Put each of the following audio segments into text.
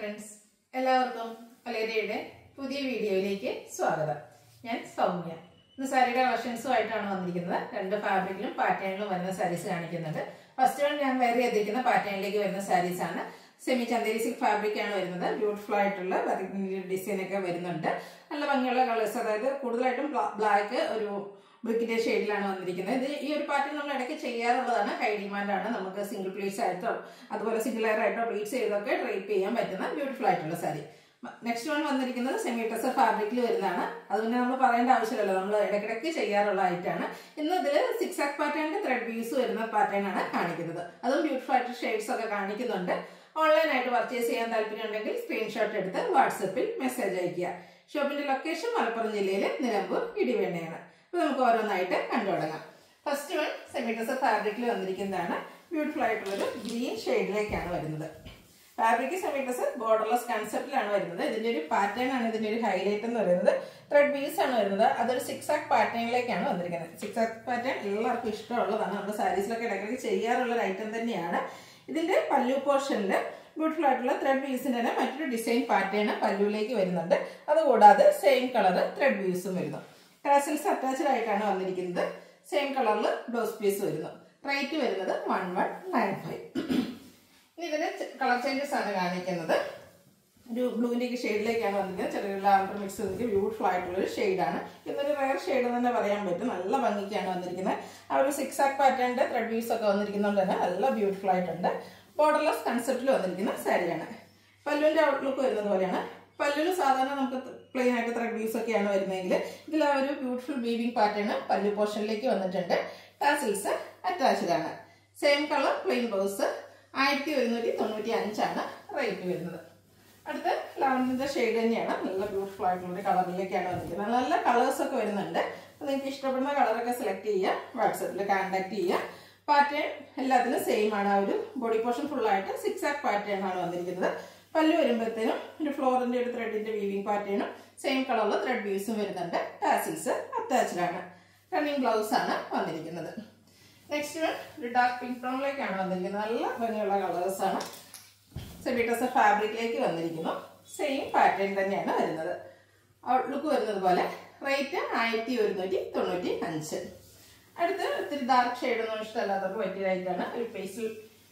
friends എല്ലാവർക്കും അലേരിയയുടെ പുതിയ വീഡിയോയിലേക്ക് സ്വാഗതം ഞാൻ സൗമ്യ ഇന്ന് സാരിയുടെ കളക്ഷൻസുമായിട്ടാണ് വന്നിരിക്കുന്നത് രണ്ട് ഫാബ്രിക്കിലും പാറ്റേണിലും വരുന്ന സാരീസ് കാണിക്കുന്നുണ്ട് ഫസ്റ്റ് വൺ ഞാൻ വേറെ ചെയ്തിരിക്കുന്ന പാറ്റേണിലേക്ക് വരുന്ന സാരീസ് ആണ് സെമി ചന്തേരി സിൽക്ക് ഫാബ്രിക് ആണ് വരുന്നത് ബ്യൂട്ടിഫുൾ ആയിട്ടുള്ള ഡിസൈൻ ഒക്കെ വരുന്നുണ്ട് നല്ല ഭംഗിയുള്ള കളേഴ്സ് അതായത് കൂടുതലായിട്ടും ബ്ലാക്ക് ഒരു ബ്രിക്കിന്റെ ഷെയ്ഡിലാണ് വന്നിരിക്കുന്നത് ഇത് ഈ ഒരു പാറ്റേൺ നമ്മൾ ഇടയ്ക്ക് ചെയ്യാറുള്ളതാണ് ഹൈ ഡിമാൻഡ് ആണ് നമുക്ക് സിംഗിൾ പ്ലീറ്റ്സ് ആയിട്ടോ അതുപോലെ സിംഗിൾ എയർ ആയിട്ടോ പ്ലീറ്റ്സ് ചെയ്തൊക്കെ ഡ്രൈപ്പ് ചെയ്യാൻ പറ്റുന്ന ബ്യൂട്ടിഫുൾ ആയിട്ടുള്ള സാരി നെക്സ്റ്റ് വൺ വന്നിരിക്കുന്നത് സെമി ടെസർ ഫാബ്രിക്കിൽ വരുന്നതാണ് അത് പിന്നെ നമ്മൾ പറയേണ്ട ആവശ്യമില്ലല്ലോ നമ്മൾ ഇടയ്ക്കിടയ്ക്ക് ചെയ്യാറുള്ള ആയിട്ടാണ് ഇന്ന് ഇതിൽ സിക്സ് ആക്ക് പാറ്റേണിന്റെ ത്രെഡ് വ്യൂസ് വരുന്ന പാറ്റേൺ ആണ് കാണിക്കുന്നത് അതും ബ്യൂട്ടിഫുൾ ആയിട്ട് ഷെയ്ഡ്സ് ഒക്കെ കാണിക്കുന്നുണ്ട് ഓൺലൈനായിട്ട് പർച്ചേസ് ചെയ്യാൻ താല്പര്യം ഉണ്ടെങ്കിൽ സ്ക്രീൻഷോട്ട് എടുത്ത് വാട്സപ്പിൽ മെസ്സേജ് അയക്കുക ഷോപ്പിന്റെ ലൊക്കേഷൻ മലപ്പുറം ജില്ലയിലെ നിലമ്പൂർ ഇടിവേണ്ടയാണ് അപ്പൊ നമുക്ക് ഓരോന്നായിട്ട് കണ്ടു തുടങ്ങാം ഫസ്റ്റ് വൺ സെമിറ്റസർ ഫാബ്രിക്കിൽ വന്നിരിക്കുന്നതാണ് ബ്യൂട്ടിഫുൾ ആയിട്ടുള്ളൊരു ഗ്രീൻ ഷെയ്ഡിലേക്കാണ് വരുന്നത് ഫാബ്രിക് സെമിറ്റസർ ബോർഡർലെസ് കൺസെപ്റ്റിലാണ് വരുന്നത് ഇതിന്റെ ഒരു പാറ്റേൺ ആണ് ഇതിന്റെ ഒരു ഹൈലൈറ്റ് എന്ന് പറയുന്നത് ത്രെഡ് വീസ് ആണ് വരുന്നത് അതൊരു സിക്സ് ആക്ക് പാറ്റേണിലേക്കാണ് വന്നിരിക്കുന്നത് സിക്സ് ആക്ക് പാറ്റേൺ എല്ലാവർക്കും ഇഷ്ടമുള്ളതാണ് നമ്മുടെ സാരീസിലൊക്കെ ഇടയ്ക്കിടയ്ക്ക് ചെയ്യാറുള്ള ഒരു ഐറ്റം തന്നെയാണ് ഇതിന്റെ പല്ലു പോർഷനിൽ ബ്യൂട്ടിഫുൾ ആയിട്ടുള്ള ത്രെഡ് വീസിന്റെ തന്നെ മറ്റൊരു ഡിസൈൻ പാറ്റേൺ പല്ലുവിലേക്ക് വരുന്നുണ്ട് അതുകൂടാതെ സെയിം കളർ ത്രെഡ് വീസും വരുന്നു ടാസിൽസ് അറ്റാച്ച്ഡ് ആയിട്ടാണ് വന്നിരിക്കുന്നത് സെയിം കളറിൽ ബ്ലൗസ് പീസ് വരുന്നു റേറ്റ് വരുന്നത് വൺ വൺ നയൻ ഫൈവ് ഇനി ഇതിന്റെ കളർ ചേഞ്ചസ് ആണ് കാണിക്കുന്നത് ഒരു ബ്ലൂവിന്റെ ഷെയ്ഡിലേക്കാണ് വന്നിരിക്കുന്നത് ചെറിയ ലാവണ്ടർ മിക്സ് ചെയ്തിട്ട് ബ്യൂട്ടിഫുൾ ആയിട്ടുള്ള ഒരു ഷെയ്ഡാണ് ഇതൊരു റയർ ഷെയ്ഡ് തന്നെ പറയാൻ പറ്റും നല്ല ഭംഗിക്കാണ് വന്നിരിക്കുന്നത് ആ ഒരു സിക്സ് ആക്ക് പാറ്റേണിന്റെ ത്രെഡ് വ്യൂസ് ഒക്കെ വന്നിരിക്കുന്നതുകൊണ്ട് തന്നെ നല്ല ബ്യൂട്ടിഫുൾ ആയിട്ടുണ്ട് ബോർഡർലെസ് കൺസെപ്റ്റിൽ വന്നിരിക്കുന്ന സാരിയാണ് പല്ലുവിന്റെ ഔട്ട്ലുക്ക് വരുന്നത് പോലെയാണ് പല്ലുവിൽ സാധാരണ നമുക്ക് പ്ലെയിൻ ആയിട്ട് ത്രെഡ് വ്യൂസ് ഒക്കെയാണ് വരുന്നതെങ്കിൽ ഇതിൽ ആ ഒരു ബ്യൂട്ടിഫുൾ വീവിംഗ് പാറ്റേൺ പല്ലു പോർഷനിലേക്ക് വന്നിട്ടുണ്ട് ടാസിൽസ് അറ്റാച്ച്ഡ് ആണ് സെയിം കളർ പ്ലെയിൻ ബ്ലൗസ് ആയിരത്തി ഒരുന്നൂറ്റി തൊണ്ണൂറ്റി അഞ്ചാണ് റേറ്റ് വരുന്നത് അടുത്ത് ലാവൻഡറിന്റെ ഷെയ്ഡ് തന്നെയാണ് നല്ല ബ്യൂട്ടിഫുൾ ആയിട്ടുള്ള ഒരു കളറിലേക്കാണ് വന്നിരിക്കുന്നത് നല്ല കളേഴ്സ് ഒക്കെ വരുന്നുണ്ട് അപ്പോൾ നിങ്ങൾക്ക് ഇഷ്ടപ്പെടുന്ന കളറൊക്കെ സെലക്ട് ചെയ്യുക വാട്സപ്പിൽ കോൺടാക്ട് ചെയ്യുക പാറ്റേൺ എല്ലാത്തിനും സെയിം ആണ് ആ ഒരു ബോഡി പോർഷൻ ഫുൾ ആയിട്ട് സിക്സ് ആക്ക് പാറ്റേൺ ആണ് വന്നിരിക്കുന്നത് പല്ല് വരുമ്പോഴത്തേനും ഒരു ഫ്ലോറിന്റെ ഒരു ത്രെഡിന്റെ വീവിംഗ് പാറ്റേണും സെയിം കളറിൽ ത്രെഡ് വ്യൂസും വരുന്നുണ്ട് ടാസിൽസ് അറ്റാച്ച്ഡ് ആണ് റണ്ണിങ് ബ്ലൗസ് ആണ് വന്നിരിക്കുന്നത് നെക്സ്റ്റ് വൺ ഒരു ഡാർക്ക് പിങ്ക് ബ്രൗണിലേക്കാണ് വന്നിരിക്കുന്നത് നല്ല ഭംഗിയുള്ള കളേഴ്സ് ആണ് സെബിറ്റസ് ഫാബ്രിക്കിലേക്ക് വന്നിരിക്കുന്നു സെയിം പാറ്റേൺ തന്നെയാണ് വരുന്നത് ഔട്ട്ലുക്ക് വരുന്നത് പോലെ റേറ്റ് ആയിരത്തി ഒരുന്നൂറ്റി തൊണ്ണൂറ്റി അഞ്ച് അടുത്ത് ഇത്തിരി ഡാർക്ക് ഷെയ്ഡൊന്നും ഇഷ്ടമല്ലാത്തപ്പോൾ പറ്റിയതായിട്ടാണ് ഒരു pastel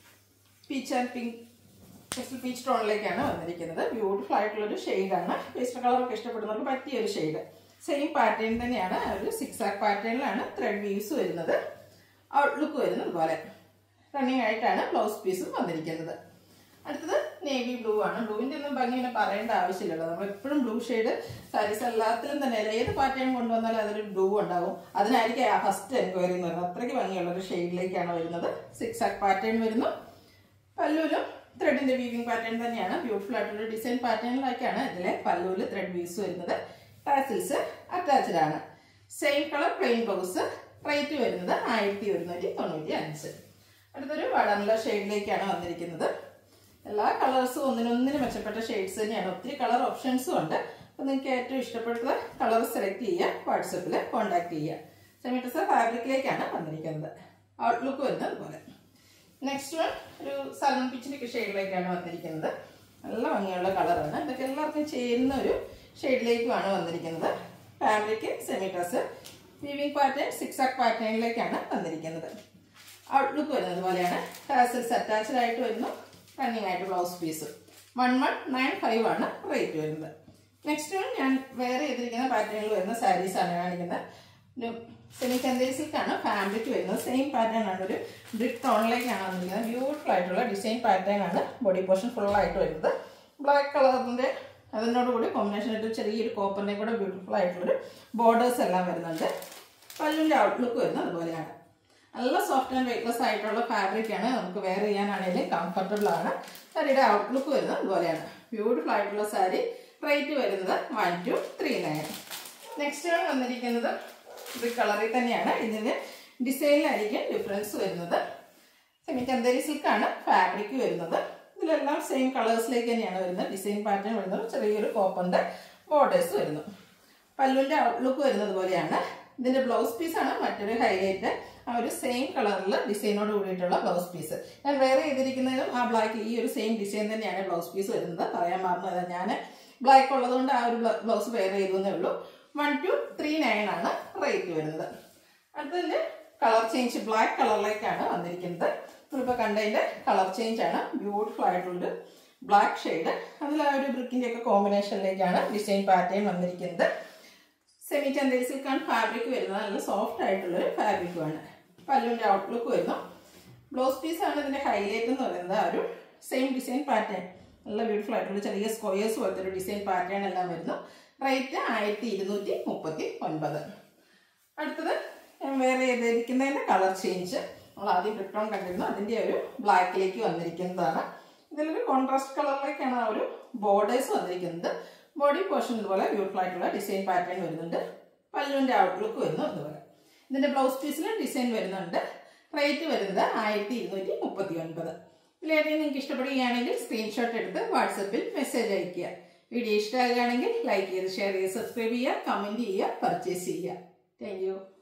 peach and pink pastel peach ടോണിലേക്കാണ് വന്നിരിക്കുന്നത് ബ്യൂട്ടിഫുൾ ആയിട്ടുള്ള ഒരു ഷെയ്ഡാണ് പേസ്റ്റൽ കളറൊക്കെ ഇഷ്ടപ്പെടുന്നവർക്ക് പറ്റിയ ഒരു ഷെയ്ഡ് സെയിം പാറ്റേൺ തന്നെയാണ് ഒരു സിക്സ് ആക്ക് പാറ്റേണിലാണ് ത്രെഡ് വീവ്സ് വരുന്നത് ഔട്ട്ലുക്ക് വരുന്നത് പോലെ റണ്ണിങ് ആയിട്ടാണ് ബ്ലൗസ് പീസും വന്നിരിക്കുന്നത് അടുത്തത് നേവി ബ്ലൂ ആണ് ബ്ലൂവിന്റെ ഒന്നും ഭംഗി ഇങ്ങനെ പറയേണ്ട ആവശ്യമില്ലല്ലോ നമ്മൾ എപ്പോഴും ബ്ലൂ ഷെയ്ഡ് സാരീസ് എല്ലാത്തിലും തന്നെ ഏത് പാറ്റേൺ കൊണ്ടുവന്നാലും അതിലൊരു ബ്ലൂ ഉണ്ടാവും അതിനായിരിക്കും ആ ഫസ്റ്റ് എൻക്വയറി എന്ന് പറയുന്നത് അത്രയ്ക്ക് ഭംഗിയുള്ള ഒരു ഷെയ്ഡിലേക്കാണ് വരുന്നത് സിക്സ് ആക്ക് പാറ്റേൺ വരുന്നു പല്ലൂരും ത്രെഡിന്റെ വീവിംഗ് പാറ്റേൺ തന്നെയാണ് ബ്യൂട്ടിഫുൾ ആയിട്ടുള്ള ഡിസൈൻ പാറ്റേണിലേക്കാണ് ഇതിലെ പല്ലൂല് ത്രെഡ് വീവ്സ് വരുന്നത് ടാസിൽസ് അറ്റാച്ച്ഡ് ആണ് same colour plain blouse rate വരുന്നത് ആയിരത്തി ഒരുന്നൂറ്റി തൊണ്ണൂറ്റി അഞ്ച് അടുത്തൊരു വടംല ഷെയ്ഡിലേക്കാണ് വന്നിരിക്കുന്നത് എല്ലാ കളേഴ്സും ഒന്നിനൊന്നിന് മെച്ചപ്പെട്ട ഷെയ്ഡ്സ് തന്നെയാണ് ഒത്തിരി കളർ ഓപ്ഷൻസും ഉണ്ട് അപ്പോൾ നിങ്ങൾക്ക് ഏറ്റവും ഇഷ്ടപ്പെടുന്ന കളർ സെലക്ട് ചെയ്യുക വാട്സപ്പിൽ കോൺടാക്ട് ചെയ്യുക സെമിറ്റസ ഫാബ്രിക്കിലേക്കാണ് വന്നിരിക്കുന്നത് ഔട്ട്ലുക്ക് വരുന്നത് പോലെ നെക്സ്റ്റ് വൺ ഒരു സലൺ പിച്ചിൻ്റെ ഷെയ്ഡിലേക്കാണ് വന്നിരിക്കുന്നത് നല്ല ഭംഗിയുള്ള കളറാണ് ഇതൊക്കെ എല്ലാവർക്കും ചേരുന്ന ഒരു ഷെയ്ഡിലേക്കുമാണ് വന്നിരിക്കുന്നത് ഫാബ്രിക് സെമിറ്റസ് വീവിംഗ് പാറ്റേൺ സിക്സ് ആക്ക് പാറ്റേണിലേക്കാണ് വന്നിരിക്കുന്നത് ഔട്ട്ലുക്ക് വരുന്നത് പോലെയാണ് ടാസൽസ് അറ്റാച്ച്ഡ് ആയിട്ട് വരുന്നു റണ്ണിങ് ആയിട്ട് blouse piece one one nine five ആണ് റേറ്റ് വരുന്നത് നെക്സ്റ്റ് വൺ ഞാൻ വേറെ ചെയ്തിരിക്കുന്ന പാറ്റേണിൽ വരുന്ന സാരീസ് ആണ് കാണിക്കുന്നത് ഒരു സെമി ചന്തേരി സിൽക്കാണ് ഫാബ്രിക് വരുന്നത് സെയിം പാറ്റേൺ ആണ് ഒരു ബ്രിക്ക് ടോണിലേക്കാണ് വന്നിരിക്കുന്നത് ബ്യൂട്ടിഫുൾ ആയിട്ടുള്ള ഡിസൈൻ പാറ്റേൺ ആണ് ബോഡി പോർഷൻ ഫുൾ ആയിട്ട് വരുന്നത് ബ്ലാക്ക് കളറിന്റെ അതിനോട് കൂടി കോമ്പിനേഷൻ ആയിട്ട് ചെറിയൊരു കോപ്പറിന്റെ കൂടെ ബ്യൂട്ടിഫുൾ ആയിട്ടുള്ളൊരു ബോർഡേഴ്സ് എല്ലാം വരുന്നുണ്ട് പല്ലിൻ്റെ ഔട്ട്ലുക്ക് വരുന്നത് അതുപോലെയാണ് നല്ല സോഫ്റ്റ് ആൻഡ് വെയ്റ്റ്ലെസ് ആയിട്ടുള്ള ഫാബ്രിക് ആണ് നമുക്ക് വെയർ ചെയ്യാനാണെങ്കിലും കംഫർട്ടബിൾ ആണ് സാരിയുടെ ഔട്ട്ലുക്ക് വരുന്നത് അതുപോലെയാണ് ബ്യൂട്ടിഫുൾ ആയിട്ടുള്ള സാരി റേറ്റ് വരുന്നത് one two three nine next വന്നിരിക്കുന്നത് ഇത് കളറിൽ തന്നെയാണ് ഇതിന് ഡിസൈനിലായിരിക്കും ഡിഫറൻസ് വരുന്നത് സെമി ചന്തേരി സിൽക്കാണ് ഫാബ്രിക് വരുന്നത് ഇതിലെല്ലാം സെയിം കളേഴ്സിലേക്ക് തന്നെയാണ് വരുന്നത് ഡിസൈൻ പാറ്റേൺ വരുന്നത് ചെറിയൊരു കോപ്പറിന്റെ ബോർഡേഴ്സ് വരുന്നു പല്ലുവിന്റെ ഔട്ട്ലുക്ക് വരുന്നത് പോലെയാണ് ഇതിന്റെ ബ്ലൗസ് പീസാണ് മറ്റൊരു ഹൈലൈറ്റ് ആ ഒരു സെയിം കളറിൽ ഡിസൈനോട് കൂടിയിട്ടുള്ള ബ്ലൗസ് പീസ് ഞാൻ വേറെ ചെയ്തിരിക്കുന്നതിനും ആ ബ്ലാക്ക് ഈ ഒരു സെയിം ഡിസൈൻ തന്നെയാണ് ബ്ലൗസ് പീസ് വരുന്നത് പറയാൻ മറന്നത് ഞാൻ ബ്ലാക്ക് ഉള്ളതുകൊണ്ട് ആ ഒരു ബ്ലൗസ് വേറെ ചെയ്തേ ഉള്ളൂ വൺ ടു ത്രീ നയൻ ആണ് റേറ്റ് വരുന്നത് അടുത്തതിൽ കളർ ചേഞ്ച് ബ്ലാക്ക് കളറിലേക്കാണ് വന്നിരിക്കുന്നത് നമ്മളിപ്പോൾ കണ്ടതിൻ്റെ കളർ ചേഞ്ച് ആണ് ബ്യൂട്ടിഫുൾ ആയിട്ടുള്ളൊരു ബ്ലാക്ക് ഷെയ്ഡ് അതിൽ ആ ഒരു ബ്രിക്കിൻ്റെ ഒക്കെ കോമ്പിനേഷനിലേക്കാണ് ഡിസൈൻ പാറ്റേൺ വന്നിരിക്കുന്നത് സെമി ചന്ദേരി സിൽക്കാണ് ഫാബ്രിക് വരുന്നത് നല്ല സോഫ്റ്റ് ആയിട്ടുള്ളൊരു ഫാബ്രിക്കുമാണ് പല്ലുവിൻ്റെ ഔട്ട്ലുക്ക് വരുന്നു ബ്ലൗസ് പീസാണ് ഇതിൻ്റെ ഹൈലൈറ്റ് എന്ന് പറയുന്നത് ആ ഒരു സെയിം ഡിസൈൻ പാറ്റേൺ നല്ല ബ്യൂട്ടിഫുൾ ആയിട്ടുള്ള ചെറിയ സ്ക്വയേഴ്സ് പോലത്തെ ഒരു ഡിസൈൻ പാറ്റേൺ എല്ലാം വരുന്നു റേറ്റ് ആയിരത്തി ഇരുന്നൂറ്റി മുപ്പത്തി ഒൻപത് അടുത്തത് ഞാൻ വേറെ ചെയ്തിരിക്കുന്നതിൻ്റെ കളർ ചേഞ്ച് നമ്മൾ ആദ്യം ബ്രിട്ടോൺ കണ്ടിരുന്നു അതിൻ്റെ ഒരു ബ്ലാക്കിലേക്ക് വന്നിരിക്കുന്നതാണ് ഇതിലൊരു കോൺട്രാസ്റ്റ് കളറിലേക്കാണ് ആ ഒരു ബോർഡേഴ്സ് വന്നിരിക്കുന്നത് ബോഡി പോർഷൻ ഇതുപോലെ ബ്യൂട്ടിഫുൾ ആയിട്ടുള്ള ഡിസൈൻ പാറ്റേൺ വരുന്നുണ്ട് പല്ലുവിൻ്റെ ഔട്ട്ലുക്ക് വരുന്നു ഇതുപോലെ ഇതിൻ്റെ ബ്ലൗസ് പീസിലും ഡിസൈൻ വരുന്നുണ്ട് റേറ്റ് വരുന്നത് ആയിരത്തി ഇരുന്നൂറ്റി മുപ്പത്തി ഒൻപത് ഇതിലേതെങ്കിലും നിങ്ങൾക്ക് ഇഷ്ടപ്പെടുകയാണെങ്കിൽ സ്ക്രീൻഷോട്ട് എടുത്ത് വാട്സപ്പിൽ മെസ്സേജ് അയയ്ക്കുക വീഡിയോ ഇഷ്ടമാകുകയാണെങ്കിൽ ലൈക്ക് ചെയ്ത് ഷെയർ ചെയ്ത് സബ്സ്ക്രൈബ് ചെയ്യുക കമൻറ്റ് ചെയ്യുക പർച്ചേസ് ചെയ്യുക താങ്ക്